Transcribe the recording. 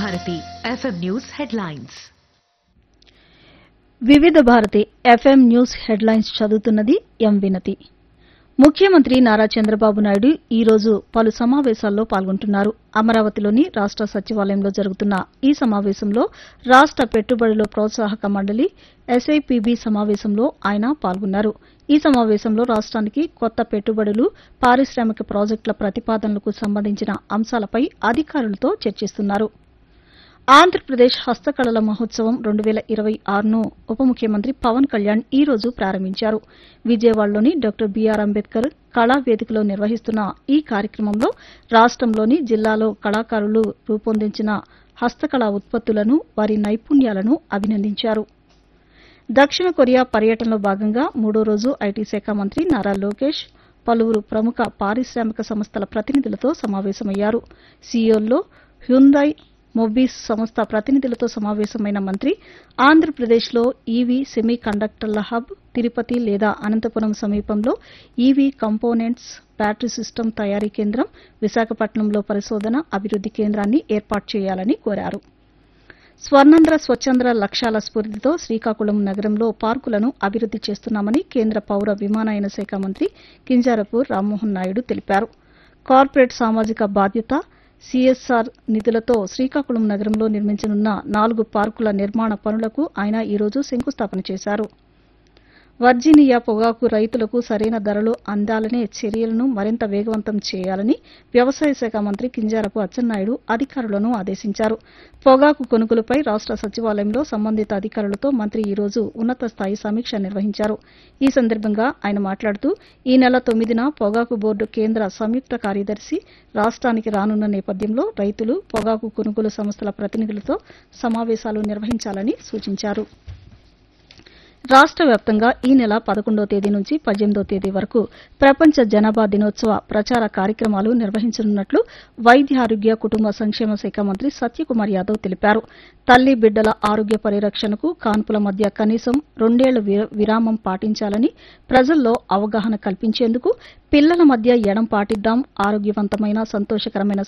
Bharati FM news headlines వివిధ Bharati FM news headlines చదువుతున్నది ఎం వినతి ముఖ్యమంత్రి నారా చంద్రబాబు నాయుడు ఈ రోజు పలు సమావేశాల్లో పాల్గొంటున్నారు అమరావతిలోని రాష్ట సచివాలయంలో జరుగుతున్న ఈ సమావేశంలో రాష్ట పెట్టుబడుల ప్రోత్సాహక మండలి ఎస్ఐపిబి సమావేశంలో ఆయన పాల్గొన్నారు ఈ సమావేశంలో రాష్ట్రానికి కొత్త పెట్టుబడులు పారిశ్రామిక ప్రాజెక్టుల ప్రతిపాదనలకు సంబంధించిన అంశాలపై అధికారులతో చర్చిస్తున్నారు ఆంధ్రప్రదేశ్ హస్తకళల మహోత్సవం రెండు వేల ఇరవై ఆరును ఉప ముఖ్యమంత్రి పవన్ కళ్యాణ్ ఈ రోజు ప్రారంభించారు విజయవాడలోని డాక్టర్ బీఆర్ అంబేద్కర్ కళా వేదికలో నిర్వహిస్తున్న ఈ కార్యక్రమంలో రాష్టంలోని జిల్లాలో కళాకారులు రూపొందించిన హస్తకళా ఉత్పత్తులను వారి నైపుణ్యాలను అభినందించారు దక్షిణ కొరియా పర్యటనలో భాగంగా మూడో రోజు ఐటీ శాఖ మంత్రి నారా లోకేష్ పలువురు ప్రముఖ పారిశ్రామిక సంస్థల ప్రతినిధులతో సమావేశమయ్యారు సీయోల్లో హ్యుందాయ్ మొబీస్ సంస్థ ప్రతినిధులతో సమావేశమైన మంత్రి ఆంధ్రప్రదేశ్లో ఈవీ సెమీ కండక్టర్ల హబ్ తిరుపతి లేదా అనంతపురం సమీపంలో ఈవీ కంపోనెంట్స్ బ్యాటరీ సిస్టమ్ తయారీ కేంద్రం విశాఖపట్నంలో పరిశోధన అభివృద్ది కేంద్రాన్ని ఏర్పాటు చేయాలని కోరారు స్వర్ణంధ్ర స్వచ్ఛంద్ర లక్ష్యాల స్ఫూర్తితో శ్రీకాకుళం నగరంలో పార్కులను అభివృద్ది చేస్తున్నామని కేంద్ర పౌర విమానయాన శాఖ మంత్రి కింజారపు రామ్మోహన్ నాయుడు తెలిపారు కార్పొరేట్ సామాజిక బాధ్యత సీఎస్ఆర్ నిధులతో శ్రీకాకుళం నగరంలో నిర్మించనున్న నాలుగు పార్కుల నిర్మాణ పనులకు ఆయన ఈ రోజు శంకుస్థాపన చేశారు వర్జీనియా పొగాకు రైతులకు సరైన ధరలు అందాలనే చర్యలను మరింత వేగవంతం చేయాలని వ్యవసాయ శాఖ మంత్రి కింజారపు అచ్చెన్నాయుడు అధికారులను ఆదేశించారు పొగాకు కొనుగోలుపై రాష్ట సచివాలయంలో సంబంధిత అధికారులతో మంత్రి ఈ రోజు ఉన్నత స్థాయి సమీక్ష నిర్వహించారు ఈ సందర్భంగా ఆయన మాట్లాడుతూ ఈ నెల తొమ్మిదిన పొగాకు బోర్డు కేంద్ర సంయుక్త కార్యదర్శి రాష్ట్రానికి రానున్న నేపథ్యంలో రైతులు పొగాకు కొనుగోలు సంస్థల ప్రతినిధులతో సమావేశాలు నిర్వహించాలని సూచించారు రాష్ట వ్యాప్తంగా ఈ నెల పదకొండో తేదీ నుంచి పద్దెనిమిదో తేదీ వరకు ప్రపంచ జనాభా దినోత్సవ ప్రచార కార్యక్రమాలు నిర్వహించనున్నట్లు వైద్య ఆరోగ్య కుటుంబ సంక్షేమ శాఖ మంత్రి సత్యకుమార్ యాదవ్ తెలిపారు తల్లి బిడ్డల ఆరోగ్య పరిరక్షణకు కాన్పుల మధ్య కనీసం రెండేళ్ల వి- విరామం పాటించాలని ప్రజల్లో అవగాహన కల్పించేందుకు పిల్లల మధ్య ఎడం పాటిద్దాం ఆరోగ్యవంతమైన సంతోషకరమైన